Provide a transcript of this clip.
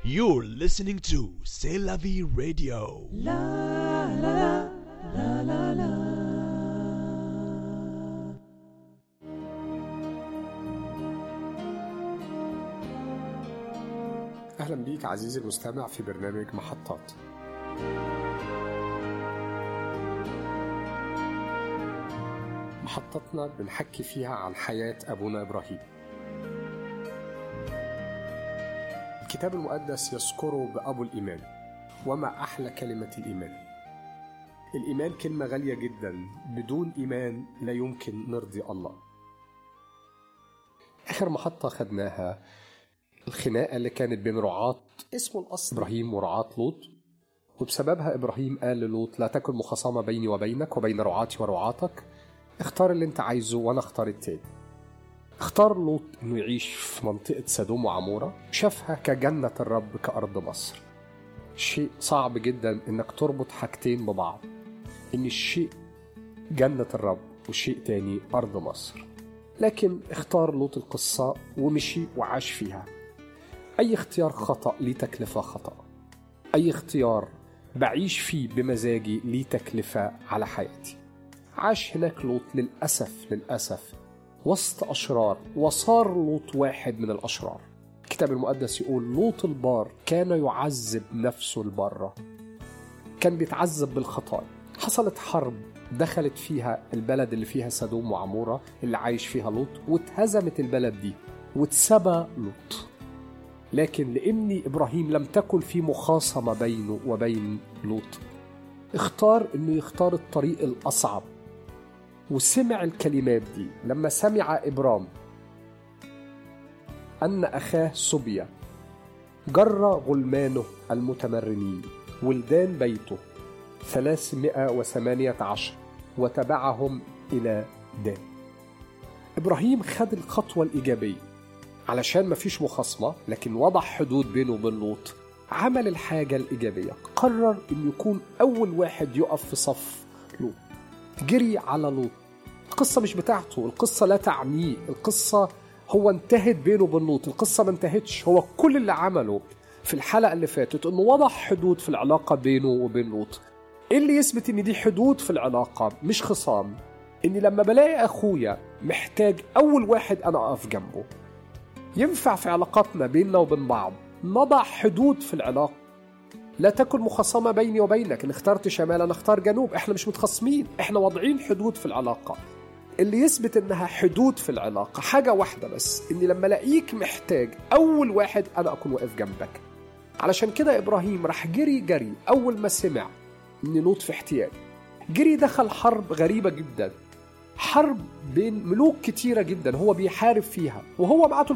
You're listening to C'est la vie radio. أهلا بيك عزيزي المستمع في برنامج محطات محطتنا بنحكي فيها عن حياة أبونا إبراهيم الكتاب المقدس يذكره بأبو الإيمان وما أحلى كلمة الإيمان الإيمان كلمة غالية جدا بدون إيمان لا يمكن نرضي الله آخر محطة خدناها الخناقة اللي كانت بين رعاة اسمه الأصل إبراهيم ورعاة لوط وبسببها إبراهيم قال للوط لا تكن مخاصمة بيني وبينك وبين رعاتي ورعاتك اختار اللي انت عايزه وانا اختار التاني اختار لوط انه يعيش في منطقة سدوم وعمورة شافها كجنة الرب كأرض مصر شيء صعب جدا انك تربط حاجتين ببعض ان الشيء جنة الرب وشيء تاني أرض مصر لكن اختار لوط القصة ومشي وعاش فيها أي اختيار خطأ ليه تكلفة خطأ أي اختيار بعيش فيه بمزاجي ليه تكلفة على حياتي عاش هناك لوط للأسف للأسف وسط أشرار وصار لوط واحد من الأشرار الكتاب المقدس يقول لوط البار كان يعذب نفسه البارة كان بيتعذب بالخطايا حصلت حرب دخلت فيها البلد اللي فيها سدوم وعمورة اللي عايش فيها لوط واتهزمت البلد دي واتسبى لوط لكن لأن إبراهيم لم تكن في مخاصمة بينه وبين لوط اختار انه يختار الطريق الاصعب وسمع الكلمات دي لما سمع ابرام ان اخاه سبيا جر غلمانه المتمرنين ولدان بيته ثلاثمائة وثمانية عشر وتبعهم إلى دان إبراهيم خد الخطوة الإيجابية علشان مفيش مخاصمة لكن وضع حدود بينه وبين لوط عمل الحاجة الإيجابية قرر إنه يكون أول واحد يقف في صف لوط جري على لوط القصة مش بتاعته القصة لا تعنيه القصة هو انتهت بينه وبين لوط القصة ما انتهتش هو كل اللي عمله في الحلقة اللي فاتت إنه وضع حدود في العلاقة بينه وبين لوط إيه اللي يثبت إن دي حدود في العلاقة مش خصام إني لما بلاقي أخويا محتاج أول واحد أنا أقف جنبه ينفع في علاقاتنا بيننا وبين بعض نضع حدود في العلاقة لا تكن مخاصمة بيني وبينك إن اخترت شمال أنا اختار جنوب إحنا مش متخاصمين إحنا واضعين حدود في العلاقة اللي يثبت إنها حدود في العلاقة حاجة واحدة بس إني لما ألاقيك محتاج أول واحد أنا أكون واقف جنبك علشان كده إبراهيم راح جري جري أول ما سمع إن لوط في احتياج جري دخل حرب غريبة جدا حرب بين ملوك كتيرة جدا هو بيحارب فيها وهو معاه